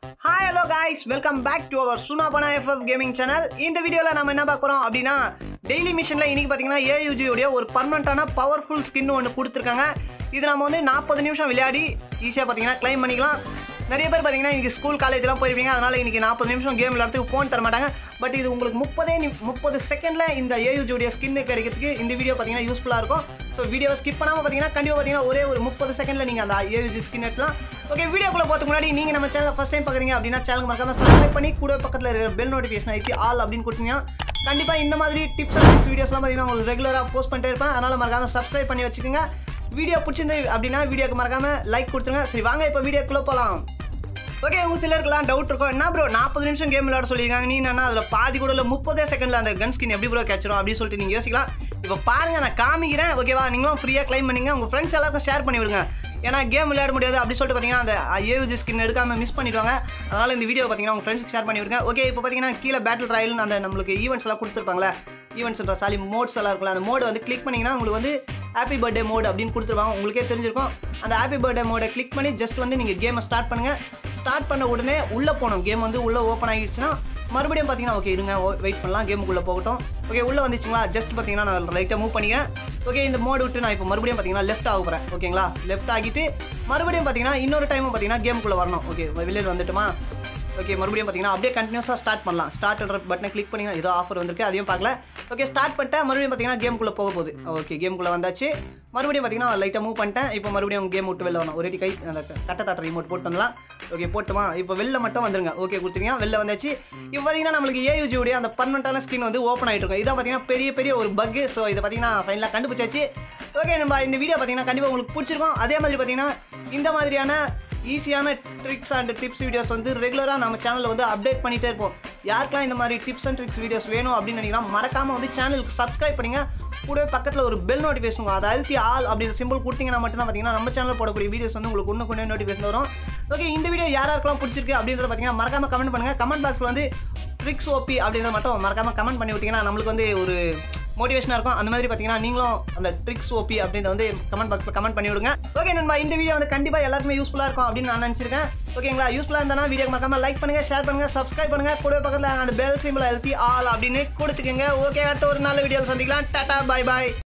hi hello guys welcome back to our சுனாபனா FF gaming channel இந்த வீடியோவில் நம்ம என்ன பார்க்க போகிறோம் அப்படின்னா டெய்லி மிஷனில் இன்றைக்கி பார்த்தீங்கன்னா ஏயுஜி உடைய ஒரு பர்மனண்ட்டான பவர்ஃபுல் ஸ்கின் ஒன்று கொடுத்துருக்காங்க இது நம்ம வந்து நாற்பது நிமிஷம் விளையாடி ஈஸியாக பார்த்தீங்கன்னா க்ளைம் பண்ணிக்கலாம் நிறைய பேர் பார்த்தீங்கன்னா இன்றைக்கி ஸ்கூல் காலேஜ்லாம் போயிருப்பீங்க அதனால் இன்றைக்கி நாற்பது நிமிஷம் கேம் விளையாடுறதுக்கு ஃபோன் தர மாட்டாங்க பட் இது உங்களுக்கு முப்பதே நி முப்பது செகண்டில் இந்த ஏயுஜி உடைய ஸ்கின் கிடைக்கிறதுக்கு இந்த வீடியோ பார்த்தீங்கன்னா யூஸ்ஃபுல்லாக இருக்கும் ஸோ வீடியோவை ஸ்கிப் பண்ணாமல் பார்த்தீங்கன்னா கண்டிப்பாக பார்த்தீங்கன்னா ஒரே ஒரு முப்பது செகண்டில் நீங்கள் அந்த ஏயுஜி ஸ்கின் எடுக்கலாம் ஓகே வீடியோக்குள்ள போகிறதுக்கு முன்னாடி நீங்கள் நம்ம சேனலை ஃபஸ்ட் டைம் பார்க்குறீங்க அப்படின்னா சேனல் மறக்காம சப்ஸ்கிரைப் பண்ணி கூட பக்கத்தில் இருக்கிற பெல் நோட்டிஃபிகேஷன் ஐத்தி ஆல் அப்படின்னு கொடுத்தீங்கன்னா கண்டிப்பாக இந்த மாதிரி டிப்ஸ் அண்ட் டிப்ஸ் வீடியோஸ்லாம் பார்த்தீங்கன்னா உங்களுக்கு ரெகுலராக போஸ்ட் பண்ணிட்டே இருப்பேன் அதனால் மறக்காம சப்ஸ்கிரைப் பண்ணி வச்சுக்கோங்க வீடியோ பிடிச்சிருந்து அப்படின்னா வீடியோக்கு மறக்காம லைக் கொடுத்துருங்க சரி வாங்க இப்போ வீடியோக்குள்ளே போகலாம் ஓகே உங்க சிலருக்குலாம் டவுட் இருக்கும் என்ன ப்ரோ நாற்பது நிமிஷம் கேம் விளையாட சொல்லியிருக்காங்க நீ என்ன அதில் பாதி கூட இல்லை முப்பதே செகண்டில் அந்த கன் ஸ்கின் எப்படி ப்ரோ கேட்சிரும் அப்படின்னு சொல்லிட்டு நீங்கள் யோசிக்கலாம் இப்போ பாருங்க நான் காமிக்கிறேன் ஓகேவா நீங்களும் ஃப்ரீயாக க்ளைம் பண்ணுங்க உங்கள் ஃப்ரெண்ட்ஸ் எல்லாருக்கும் ஷேர் பண்ணி விடுங்க ஏன்னா கேம் விளையாட முடியாது அப்படி சொல்லிட்டு பார்த்தீங்கன்னா அந்த ஏவிஜி ஸ்கின் எடுக்காமல் மிஸ் பண்ணிடுவாங்க அதனால் இந்த வீடியோ பார்த்தீங்கன்னா உங்கள் ஃப்ரெண்ட்ஸ்க்கு ஷேர் பண்ணி விடுங்க ஓகே இப்போ பார்த்தீங்கன்னா கீழே பேட்டில் ட்ரையல்னு அந்த நம்மளுக்கு ஈவெண்ட்ஸ் எல்லாம் கொடுத்துருப்பாங்களே ஈவெண்ட்ஸ்ன்ற சாலி மோட்ஸ் எல்லாம் இருக்குல்ல அந்த மோடு வந்து கிளிக் பண்ணிங்கன்னா உங்களுக்கு வந்து ஹாப்பி பர்த்டே மோட் அப்படின்னு கொடுத்துருவாங்க உங்களுக்கே தெரிஞ்சிருக்கும் அந்த ஹாப்பி பர்த்டே மோடை கிளிக் பண்ணி ஜஸ்ட் வந்து நீங்கள் கேமை ஸ்டார்ட் பண்ணுங்கள் ஸ்டார்ட் பண்ண உடனே உள்ளே போகணும் கேம் வந்து உள்ளே ஓப்பன் ஆகிடுச்சுன்னா மறுபடியும் பார்த்தீங்கன்னா ஓகே இருங்க வெயிட் பண்ணலாம் கேமுக்குள்ளே போகட்டும் ஓகே உள்ளே வந்துச்சுங்களா ஜஸ்ட் பார்த்தீங்கன்னா நான் லைட்டாக மூவ் பண்ணிக்கிறேன் ஓகே இந்த மோடு விட்டு நான் இப்போ மறுபடியும் பார்த்தீங்கன்னா லெஃப்ட் ஆக போகிறேன் ஓகேங்களா லெஃப்ட் ஆகிட்டு மறுபடியும் பார்த்தீங்கன்னா இன்னொரு டைமும் பார்த்தீங்கன்னா கேமுக்குள்ளே வரணும் ஓகே வெளியில் வந்துட்டுமா ஓகே மறுபடியும் பார்த்தீங்கன்னா அப்படியே கண்டினியூஸாக ஸ்டார்ட் பண்ணலாம் ஸ்டார்ட்ன்ற பட்டனை கிளிக் பண்ணிங்கன்னா ஏதோ ஆஃபர் வந்திருக்கு அதையும் பார்க்கல ஓகே ஸ்டார்ட் பண்ணிட்டேன் மறுபடியும் பார்த்தீங்கன்னா கேமுக்குள்ளே போக போகுது ஓகே கேமுக்குள்ளே வந்தாச்சு மறுபடியும் பார்த்தீங்கன்னா லைட்டாக மூவ் பண்ணிட்டேன் இப்போ மறுபடியும் கேம் விட்டு வெளில வரணும் ஒரு கை அந்த கட்ட தாட்ட ரிமோட் போட்டு வரலாம் ஓகே போட்டுமா இப்போ வெளில மட்டும் வந்துருங்க ஓகே கொடுத்துருங்க வெளில வந்தாச்சு இப்போ பார்த்தீங்கன்னா நம்மளுக்கு ஏயுஜி உடைய அந்த பர்மனண்டான ஸ்கின் வந்து ஓப்பன் ஆகிட்டு இருக்கும் இதான் பார்த்தீங்கன்னா பெரிய பெரிய ஒரு பக் ஸோ இதை பார்த்தீங்கன்னா ஃபைனலாக கண்டுபிடிச்சாச்சு ஓகே நம்ம இந்த வீடியோ பார்த்தீங்கன்னா கண்டிப்பாக உங்களுக்கு பிடிச்சிருக்கும் அதே மாதிரி பார்த்தீங்கன்னா இந்த மாதிரியான ஈஸியான ட்ரிக்ஸ் அண்ட் டிப்ஸ் வீடியோஸ் வந்து ரெகுலராக நம்ம சேனலில் வந்து அப்டேட் பண்ணிகிட்டே இருப்போம் யாருக்கெல்லாம் இந்த மாதிரி டிப்ஸ் அண்ட் ட்ரிக்ஸ் வீடியோஸ் வேணும் அப்படின்னு நினைக்கிறா மறக்காமல் வந்து சேனலுக்கு சப்ஸ்கிரைப் பண்ணுங்க கூடவே பக்கத்தில் ஒரு பெல் நோட்டிஃபிகேஷன் அதை அழுத்தி ஆல் அப்படின்ற சிம்பிள் கொடுத்தீங்கன்னா மட்டும்தான் பார்த்தீங்கன்னா நம்ம சேனல் போடக்கூடிய வீடியோஸ் வந்து உங்களுக்கு ஒன்று கொண்டு நோட்டிஃபிகேஷன் வரும் ஓகே இந்த வீடியோ யாராருக்கெல்லாம் பிடிச்சிருக்கு அப்படின்றத பார்த்தீங்கன்னா மறக்காமல் கமெண்ட் பண்ணுங்கள் கமெண்ட் பாக்ஸில் வந்து ட்ரிக்ஸ் ஓபி அப்படின்றத மட்டும் மறக்காமல் கமெண்ட் பண்ணி விட்டிங்கன்னா நம்மளுக்கு வந்து ஒரு மோட்டிவேஷனாக இருக்கும் அந்த மாதிரி பார்த்தீங்கன்னா நீங்களும் அந்த ட்ரிக்ஸ் ஓபி அப்படின்றத வந்து கமெண்ட் பாக்ஸில் கமெண்ட் பண்ணி விடுங்க ஓகே நண்பா இந்த வீடியோ வந்து கண்டிப்பாக எல்லாருமே யூஸ்ஃபுல்லாக இருக்கும் அப்படின்னு நான் நினச்சிருக்கேன் ஓகேங்களா யூஸ்ஃபுல்லாக இருந்தால் வீடியோ மறக்காம லைக் பண்ணுங்கள் ஷேர் பண்ணுங்கள் சப்ஸ்கிரைப் பண்ணுங்கள் கூட பக்கத்தில் அந்த பெல் சிம்பிள் அழுத்தி ஆல் அப்படின்னு கொடுத்துக்கோங்க ஓகே அடுத்த ஒரு நல்ல வீடியோ சந்திக்கலாம் டாடா பாய் பாய்